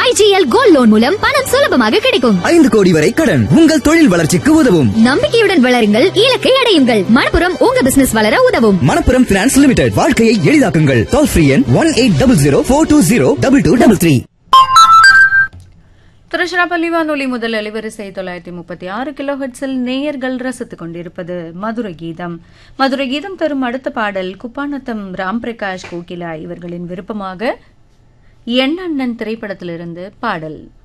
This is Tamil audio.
ஐஜிஎல் கோல்ட் லோன் மூலம் பணம் சுலபமாக கிடைக்கும் ஐந்து கோடி வரை கடன் உங்கள் தொழில் வளர்ச்சிக்கு உதவும் நம்பிக்கையுடன் வளருங்கள் இலக்கை அடையுங்கள் மணப்புறம் உங்க பிசினஸ் வளர உதவும் மணப்புரம் பினான்ஸ் லிமிடெட் வாழ்க்கையை எளிதாக்குங்கள் டோல் ஃப்ரீ எண் one eight double zero four two zero double two double three Tiruchirappalli வானொலி முதல் அலைவரிசை தொள்ளாயிரத்தி முப்பத்தி ஆறு கிலோ ஹெட்ஸில் நேயர்கள் ரசித்துக் கொண்டிருப்பது மதுரை கீதம் மதுரை கீதம் தரும் அடுத்த பாடல் குப்பாநத்தம் ராம் பிரகாஷ் கோகிலா இவர்களின் விருப்பமாக என் அண்ணன் திரைப்படத்திலிருந்து பாடல்